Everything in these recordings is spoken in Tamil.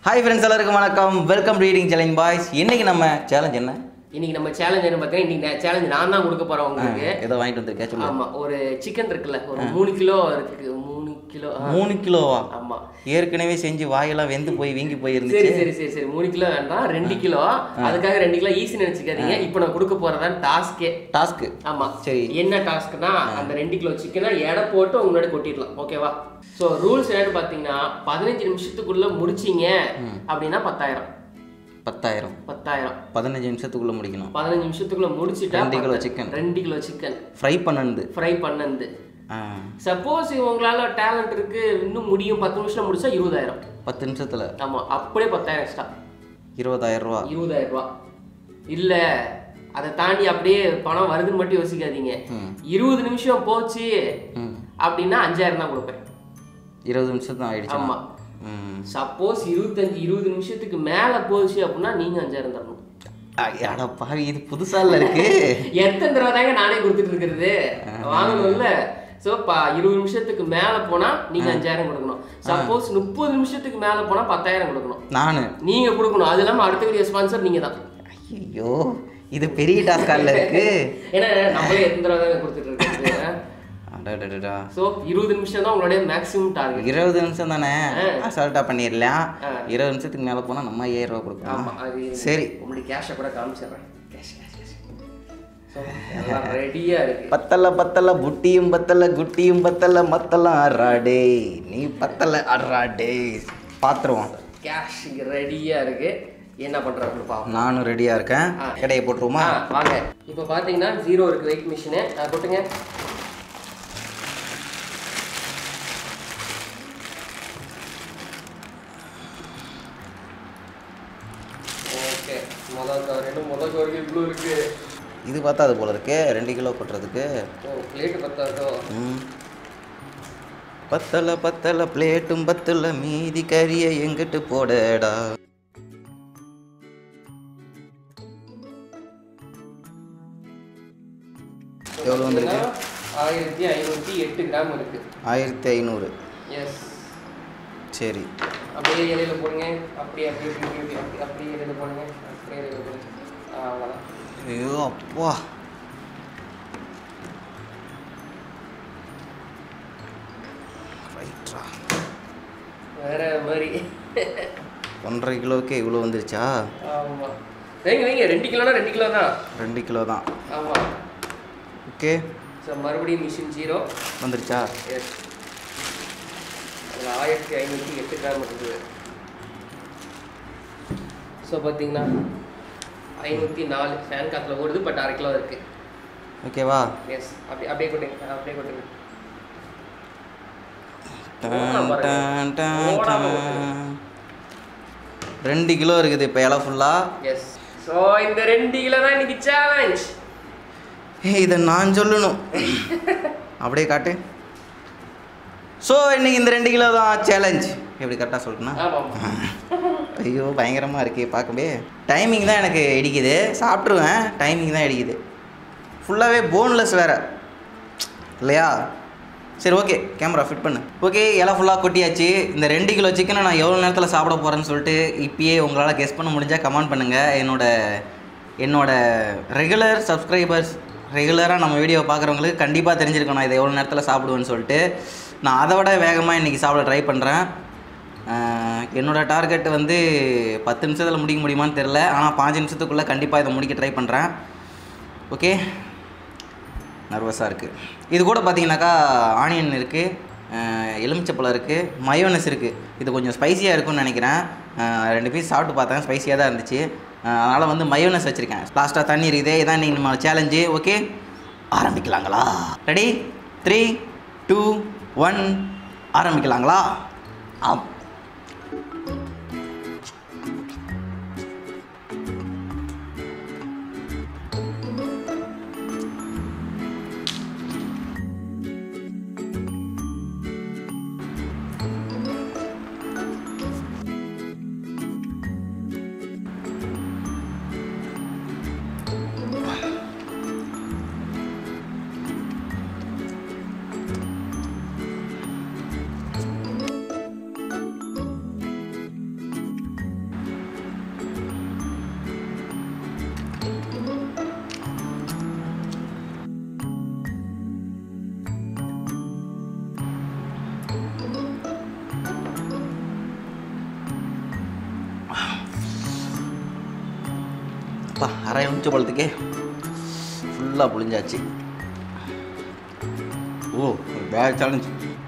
ஹாய் ஃப்ரெண்ட்ஸ் எல்லாருக்கும் வணக்கம் வெல்கம் ரீடிங் சேலஞ்ச் பாய்ஸ் இன்னைக்கு நம்ம சேலஞ்ச் என்ன இன்னைக்கு நம்ம சேலஞ்ச் என்ன பார்த்தீங்கன்னா இன்னைக்கு சேலஞ்ச் நான் தான் கொடுக்க போறேன் உங்களுக்கு ஏதோ வாங்கிட்டு வந்திருக்கேன் சொல்லு ஆமா ஒரு சிக்கன் இருக்குல்ல ஒரு மூணு கிலோ இருக்கு மூணு கிலோ ஆ, மூணு கிலோவா ஆமா ஏற்கனவே செஞ்சு வாயெல்லாம் வெந்து போய் வீங்கி சரி போயிருந்துச்சு சரி சரி சரி மூணு கிலோ வேண்டாம் ரெண்டு கிலோ அதுக்காக ரெண்டு கிலோ ஈஸி நினைச்சுக்காதீங்க இப்போ நான் கொடுக்க போறதான் டாஸ்கே டாஸ்க்கு ஆமா சரி என்ன டாஸ்க்னா அந்த ரெண்டு கிலோ சிக்கனை எடை போட்டு உங்க முன்னாடி கொட்டிடலாம் ஓகேவா ஸோ ரூல்ஸ் என்னன்னு பார்த்தீங்கன்னா பதினஞ்சு நிமிஷத்துக்குள்ள முடிச்சீங்க அப்படின்னா பத்தாயிரம் பத்தாயிரம் பத்தாயிரம் பதினஞ்சு நிமிஷத்துக்குள்ள முடிக்கணும் பதினஞ்சு நிமிஷத்துக்குள்ள முடிச்சிட்டா ரெண்டு கிலோ சிக்கன் ரெண்டு கிலோ சிக்கன் ஃப்ரை பண்ணது ஃப்ரை பண்ணது ஆ சப்போஸ் உங்களால டேலண்ட் இருக்கு இன்னும் முடியும் பத்து நிமிஷம் முடிச்சா இருபதாயிரம் பத்து நிமிஷத்துல ஆமா அப்படியே பத்தாயிரம் எக்ஸ்ட்ரா இருபதாயிரம் ரூபா இருபதாயிரம் ரூபா இல்ல அதை தாண்டி அப்படியே பணம் வருதுன்னு மட்டும் யோசிக்காதீங்க இருபது நிமிஷம் போச்சு ம் அப்படின்னா அஞ்சாயிரம் தான் கொடுப்பேன் இருபது நிமிஷம் தான் ஆயிடுச்சு ஆமா ம் சப்போஸ் இருபத்தஞ்சு இருபது நிமிஷத்துக்கு மேல போச்சு அப்படின்னா நீங்க அஞ்சாயிரம் தரணும் அட பாவி இது புதுசால இருக்கு எத்தனை தடவை தாங்க நானே கொடுத்துட்டு இருக்கிறது வாங்கணும்ல ஸோ இருபது நிமிஷத்துக்கு மேல போனா நீங்க அஞ்சாயிரம் கொடுக்கணும் சப்போஸ் முப்பது நிமிஷத்துக்கு மேல போனா பத்தாயிரம் கொடுக்கணும் நானு நீங்க கொடுக்கணும் அது இல்லாம அடுத்த வீடியோ ஸ்பான்சர் நீங்க தான் ஐயோ இது பெரிய டாஸ்கால இருக்கு ஏன்னா நம்மளே எத்தனை தடவை தாங்க கொடுத்துட்டு இருக்கிறது அடடடடா ஸோ இருபது நிமிஷம் தான் உங்களுடைய மேக்ஸிமம் டார்கெட் இருபது நிமிஷம் தானே அசால்ட்டா பண்ணிடலாம் ஆ. இருபது நிமிஷத்துக்கு மேல போனா நம்ம ஐயாயிரம் ரூபா கொடுக்கலாம் ஆமா அது சரி உங்களுக்கு கேஷை கூட காமிச்சிடுறேன் கேஷ் கேஷ் கேஷ் ஸோ எல்லாம் ரெடியா இருக்கு பத்தல பத்தல புட்டியும் பத்தல குட்டியும் பத்தல மத்தலாம் அறாடே நீ பத்தல அறாடே பாத்துருவோம் கேஷ் இங்க ரெடியா இருக்கு என்ன பண்றாங்க பாப்போம் நானும் ரெடியா இருக்கேன் ஆ. கடையை போட்டுருவோமா ஆ, வாங்க இப்போ பார்த்தீங்கன்னா ஜீரோ இருக்கு வெயிட் மிஷினு போட்டுங்க ஓகே முதல் கவரில் முதல் கவரில் இவ்வளோ இருக்கு இது பார்த்தா அது போல இருக்கு ரெண்டு கிலோ கொட்டுறதுக்கு ஓ பிளேட்டு பத்தாதோ ம். பத்தல பத்தல பிளேட்டும் பத்தல மீதி கறியை எங்கிட்டு போடடா எவ்வளோ வந்திருக்கு ஆயிரத்தி ஐநூற்றி எட்டு கிராம் இருக்கு ஆயிரத்தி ஐநூறு எஸ் சரி அப்படியே இலையில போடுங்க அப்படியே அப்படியே அப்படியே அப்படியே அப்படியே அப்படியே இலையில போடுங்க அப்படியே இலையில போடுங்க ஆ, அவ்வளோதான் ஐயோ அப்பா ரைட்ரா வேற மாதிரி ஒன்றரை கிலோவுக்கே இவ்வளோ வந்துருச்சா ஆமா வைங்க வைங்க ரெண்டு கிலோனா ரெண்டு கிலோ தான் ரெண்டு கிலோ தான் ஆமா ஓகே ஸோ மறுபடியும் மிஷின் ஜீரோ வந்துருச்சா எஸ் அதில் ஆயிரத்தி ஐநூற்றி எட்டு கிராம் இருக்குது ஸோ பார்த்தீங்கன்னா ஐநூற்றி நாலு ஃபேன் காற்றுல ஓடுது பட் அரை கிலோ இருக்கு ஓகேவா எஸ் அப்படி அப்படியே கொட்டுங்க அப்படியே கொட்டுங்க டான், பாருங்க. டான், டான், ஓடாம டான். ரெண்டு கிலோ இருக்குது இப்போ இலை ஃபுல்லாக எஸ் ஸோ இந்த ரெண்டு கிலோ தான் இன்னைக்கு சேலஞ்ச் இதை நான் சொல்லணும் அப்படியே காட்டு ஸோ இன்னைக்கு இந்த ரெண்டு கிலோ தான் சேலஞ்ச் எப்படி கரெக்டாக சொல்லணும்னா ஆமாம் ஐயோ பயங்கரமாக இருக்கே பார்க்கவே டைமிங் தான் எனக்கு இடிக்குது சாப்பிட்ருவேன் டைமிங் தான் இடிக்குது ஃபுல்லாகவே போன்லெஸ் வேறு இல்லையா சரி ஓகே கேமரா ஃபிட் பண்ணு ஓகே இலை ஃபுல்லாக கொட்டியாச்சு இந்த ரெண்டு கிலோ சிக்கனை நான் எவ்வளோ நேரத்தில் சாப்பிட போகிறேன்னு சொல்லிட்டு இப்பயே உங்களால் கெஸ் பண்ண முடிஞ்சால் கமெண்ட் பண்ணுங்கள் என்னோட என்னோட ரெகுலர் சப்ஸ்கிரைபர்ஸ் ரெகுலராக நம்ம வீடியோவை பார்க்குறவங்களுக்கு கண்டிப்பாக தெரிஞ்சிருக்கும் நான் இதை எவ்வளோ நேரத்தில் சாப்பிடுவேன்னு சொல்லிட்டு நான் அதை விட வேகமாக இன்றைக்கி சாப்பிட ட்ரை பண்ணுறேன் என்னோடய டார்கெட் வந்து பத்து நிமிஷத்தில் முடிக்க முடியுமான்னு தெரில ஆனால் பாஞ்சு நிமிஷத்துக்குள்ளே கண்டிப்பாக இதை முடிக்க ட்ரை பண்ணுறேன் ஓகே நர்வஸாக இருக்குது இது கூட பார்த்தீங்கன்னாக்கா ஆனியன் இருக்குது எலுமிச்சப்பழம் இருக்குது மயோனஸ் இருக்குது இது கொஞ்சம் ஸ்பைசியாக இருக்கும்னு நினைக்கிறேன் அஹ் ரெண்டு பீஸ் சாப்பிட்டு பார்த்தேன் ஸ்பைசியாக தான் இருந்துச்சு அதனால் வந்து மயோனஸ் வச்சுருக்கேன் லாஸ்ட்டாக தண்ணி இருக்குது இதான் நீங்கள் நம்ம சேலஞ்சு ஓகே ஆரம்பிக்கலாங்களா ரெடி த்ரீ டூ ஒன் ஆரம்பிக்கலாங்களா ஆம் அப்பா அரை நிமிஷம் பழத்துக்கே ஃபுல்லாக புளிஞ்சாச்சு ஓ பேட் சேலஞ்ச்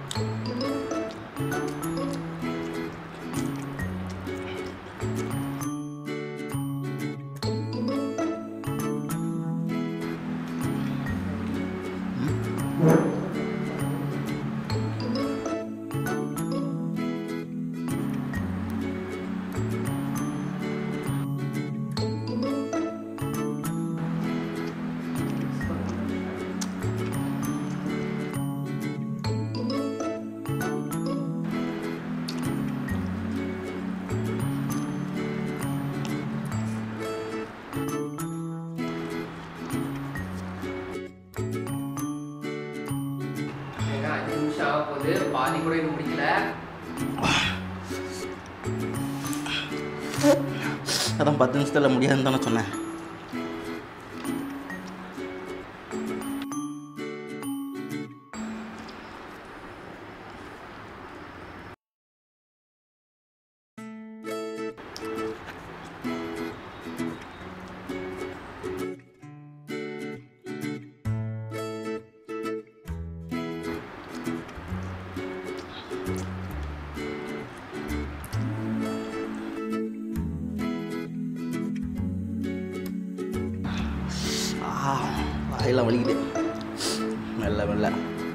ஏங்க, அஞ்சு நிமிஷம் ஆக போகுது பாதி கூட இன்னும் முடிக்கல அதான் பத்து நிமிஷத்தில் முடியாதுன்னு தானே சொன்னேன் ஆ வாயெல்லாம் வலிக்குது மெல்ல மெல்ல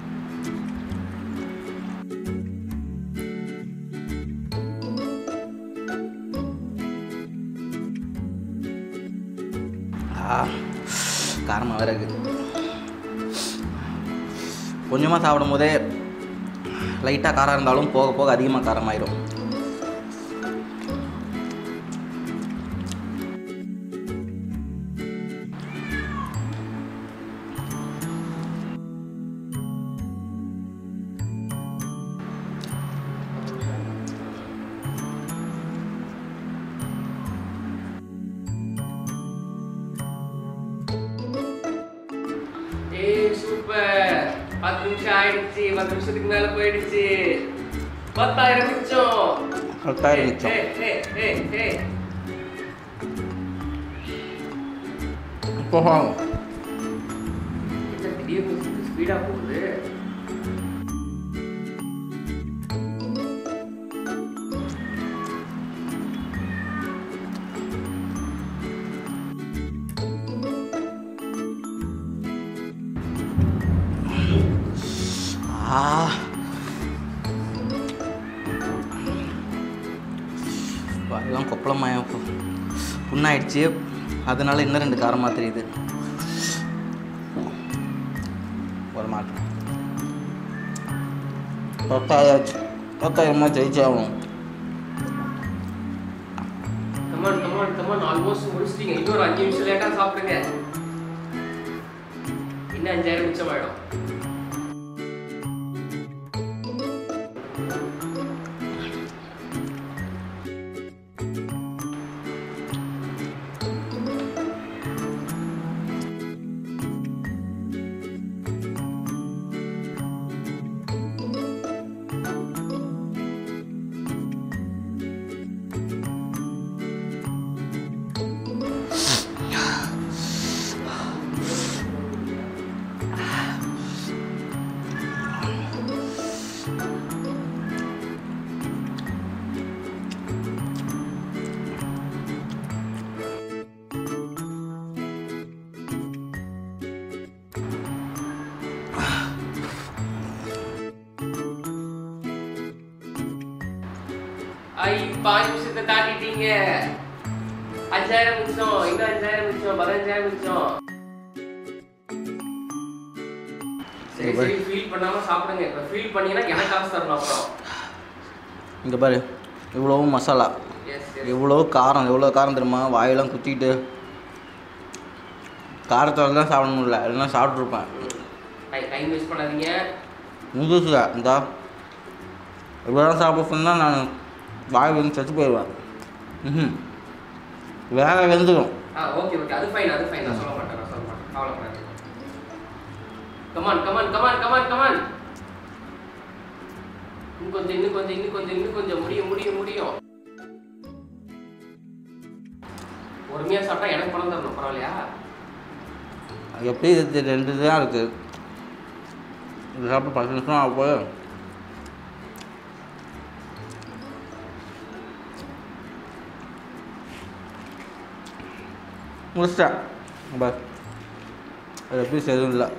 ஆ காரமாக வேற இருக்குது கொஞ்சமாக சாப்பிடும் போதே லைட்டாக காரம் இருந்தாலும் போக போக அதிகமாக காரமாயிரும் ஏய் சூப்பர் பத்து நிமிஷம் ஆயிடுச்சு பத்து நிமிஷத்துக்கு மேல போயிடுச்சு பத்தாயிரம் மிச்சம் பத்தாயிரம் மிச்சம் ஏய், ஏய், ஏய், ஏய். இப்போ வாங்க. என்ன திடீர்னு ஸ்பீடா போகுது ஆ எல்லாம் கொப்பளமாயம் புண்ணாயிடுச்சு அதனால இன்னும் ரெண்டு காரமாக தெரியுது ஒரு மாட்டோம் பத்தாயிரம் பத்தாயிரமா ஜெயிச்சாகணும் கமான் கமான் கமான் ஆல்மோஸ்ட் முடிச்சிட்டீங்க இன்னொரு அஞ்சு நிமிஷம் லேட்டா சாப்பிடுங்க இன்னும் அஞ்சாயிரம் மிச்சம் ஆயிடும் ஐ பாஞ்சு நிமிஷத்தை தாண்டிட்டீங்க அஞ்சாயிரம் மிச்சம் இன்னும் அஞ்சாயிரம் மிச்சம் பதினஞ்சாயிரம் மிச்சம் சரி சரி ஃபீல் பண்ணாம சாப்பிடுங்க இப்ப ஃபீல் பண்ணீங்கன்னா எனக்கு காசு தரணும் அப்புறம் இங்கே பாரு இவ்வளோ மசாலா எஸ் எஸ் எவ்வளோ காரம் எவ்வளோ காரம் தெரியுமா வாயெல்லாம் குத்திட்டு காரத்தோட தான் சாப்பிட முடியல இல்லைன்னா சாப்பிட்ருப்பேன் டைம் வேஸ்ட் பண்ணாதீங்க முந்துச்சுடா இந்தா இவ்வளோ தான் சாப்பிட சொன்னால் நான் வாய் வந்து செத்து போயிடுவேன் ம் வேக வெந்துடும் ஆ ஓகே ஓகே அது ஃபைன் அது ஃபைன் நான் சொல்ல மாட்டேன் நான் சொல்ல மாட்டேன் கவலைப்படாதீங்க come on come on come on come on come on இன்னும் கொஞ்சம் இன்னும் கொஞ்சம் இன்னும் கொஞ்சம் இன்னும் கொஞ்சம் முடியும் முடியும் முடியும் பொறுமையா சாப்பிட்டா எனக்கு பணம் தரணும் பரவாயில்லையா எப்படி இது ரெண்டு தான் இருக்குது இது சாப்பிட்டு பத்து நிமிஷம் ஆக போய் முடிச்சிட்டேன் பஸ் அது பீஸ் எதுவும் இல்லை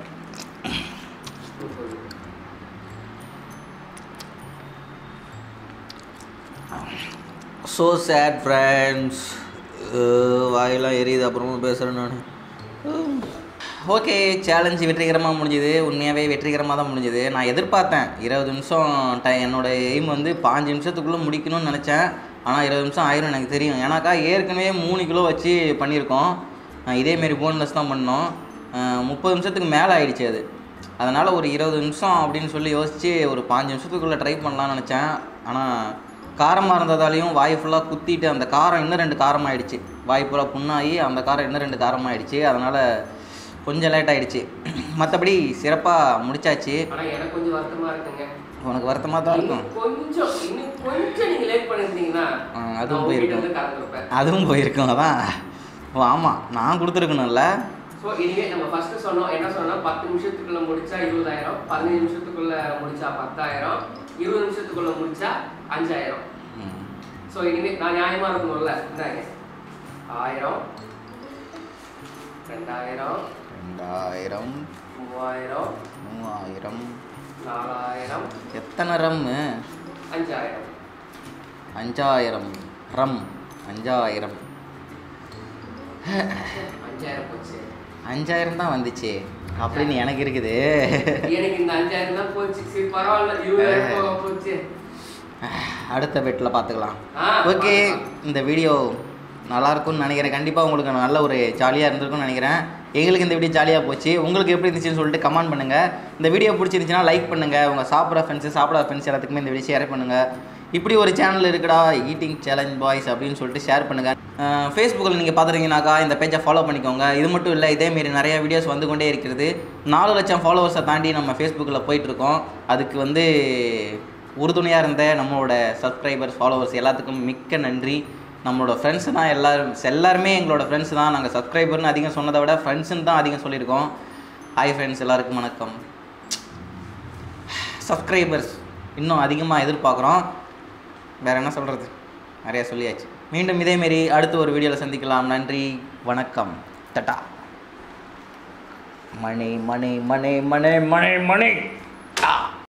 ஸோ சேட் ஃப்ரெண்ட்ஸ் வாயெல்லாம் எரியுது அப்புறமா பேசுகிறேன் நான் ஓகே சேலஞ்சு வெற்றிகரமாக முடிஞ்சுது உண்மையாகவே வெற்றிகரமாக தான் முடிஞ்சுது நான் எதிர்பார்த்தேன் இருபது நிமிஷம் டை என்னோட எய்ம் வந்து பாஞ்சு நிமிஷத்துக்குள்ளே முடிக்கணும்னு நினச்சேன் ஆனால் இருபது நிமிஷம் ஆயிரும் எனக்கு தெரியும் ஏன்னாக்கா ஏற்கனவே மூணு கிலோ வச்சு பண்ணியிருக்கோம் அஹ் இதேமாரி போன்லெஸ் தான் பண்ணோம் அஹ் முப்பது நிமிஷத்துக்கு மேலே ஆயிடுச்சு அது அதனால் ஒரு இருபது நிமிஷம் அப்படின்னு சொல்லி யோசித்து ஒரு பாஞ்சு நிமிஷத்துக்குள்ளே ட்ரை பண்ணலாம்னு நினச்சேன் ஆனால் காரமாக இருந்ததாலையும் வாய் ஃபுல்லாக குத்திட்டு அந்த காரம் இன்னும் ரெண்டு காரம் ஆயிடுச்சு வாய் பூரா புண்ணாகி அந்த காரம் இன்னும் ரெண்டு காரம் ஆயிடுச்சு அதனால் கொஞ்சம் லேட் ஆயிடுச்சு மற்றபடி சிறப்பாக முடிச்சாச்சு ஆனா எனக்கு கொஞ்சம் வருத்தமா இருக்குங்க உனக்கு வருத்தமாக தான் இருக்கும் இன்னும் கொஞ்சம் இன்னும் கொஞ்சம் நீங்க லேட் பண்ணிருந்தீங்கன்னா ஆ, அதுவும் நான் உங்ககிட்ட போயிருக்கும். இருந்து கறந்துருப்பேன் அதுவும் போயிருக்கும் அதான் ஓ ஆமாம் நான் கொடுத்துருக்கணும்ல ஸோ இனிமே நம்ம ஃபர்ஸ்ட் சொன்னோம் என்ன சொன்னோம் பத்து நிமிஷத்துக்குள்ள முடிச்சா இருபதாயிரம் பதினஞ்சு நிமிஷத்துக்குள்ள முடிச்சா பத்தாயிரம் இருபது நிமிஷத்துக்குள்ள முடிச்சா அஞ்சாயிரம் ம். ஸோ இனிமே நான் நியாயமா இருக்கணும்ல இந்தாங்க ஆயிரம் ரெண்டாயிரம் ரெண்டாயிரம் மூவாயிரம் மூவாயிரம் நாலாயிரம் எத்தனை ரம்மு அஞ்சாயிரம் அஞ்சாயிரம் ரம் அஞ்சாயிரம் அஞ்சாயிரம் போச்சு அஞ்சாயிரம் தான் வந்துச்சு அப்படின்னு எனக்கு இருக்குது எனக்கு இந்த அஞ்சாயிரம் தான் போச்சு சரி பரவாயில்ல இருபதாயிரம் போக போச்சு அடுத்த பெட்டில் பார்த்துக்கலாம் ஆ, ஓகே பார்த்துக்கலாம். இந்த வீடியோ நல்லா இருக்கும்னு நினைக்கிறேன் கண்டிப்பாக உங்களுக்கு நல்ல ஒரு ஜாலியாக இருந்திருக்கும்னு நினைக்கிறேன் எங்களுக்கு இந்த வீடியோ ஜாலியாக போச்சு உங்களுக்கு எப்படி இருந்துச்சுன்னு சொல்லிட்டு கமெண்ட் பண்ணுங்கள் இந்த வீடியோ பிடிச்சிருந்துச்சுன்னா லைக் பண்ணுங்கள் உங்கள் சாப்பிட்ற ஃப்ரெண்ட்ஸு சாப்பிடாத ஃப்ரெண்ட்ஸ் எல்லாத்துக்குமே இந்த வீடியோ ஷேர் பண்ணுங்கள் இப்படி ஒரு சேனல் இருக்குடா ஈட்டிங் சேலஞ்ச் பாய்ஸ் அப்படின்னு சொல்லிட்டு ஷேர் பண்ணுங்கள் ஃபேஸ்புக்கில் நீங்கள் பார்த்துருங்கனாக்கா இந்த பேஜை ஃபாலோ பண்ணிக்கோங்க இது மட்டும் இல்லை இதேமாரி நிறைய வீடியோஸ் வந்து கொண்டே இருக்கிறது நாலு லட்சம் ஃபாலோவர்ஸை தாண்டி நம்ம ஃபேஸ்புக்கில் போயிட்டுருக்கோம் அதுக்கு வந்து உறுதுணையாக இருந்த நம்மளோட சப்ஸ்கிரைபர்ஸ் ஃபாலோவர்ஸ் எல்லாத்துக்கும் மிக்க நன்றி நம்மளோட ஃப்ரெண்ட்ஸு தான் எல்லாரும் எல்லாருமே எங்களோட ஃப்ரெண்ட்ஸ் தான் நாங்கள் சப்ஸ்கிரைபர்னு அதிகம் சொன்னதை விட ஃப்ரெண்ட்ஸுன்னு தான் அதிகம் சொல்லியிருக்கோம் ஹாய் ஃப்ரெண்ட்ஸ் எல்லாருக்கும் வணக்கம் சப்ஸ்கிரைபர்ஸ் இன்னும் அதிகமாக எதிர்பார்க்குறோம் வேறு என்ன சொல்கிறது நிறையா சொல்லியாச்சு மீண்டும் இதேமாரி அடுத்த ஒரு வீடியோவில் சந்திக்கலாம் நன்றி வணக்கம் டட்டா மணி மணி மணி மணி மணி மணி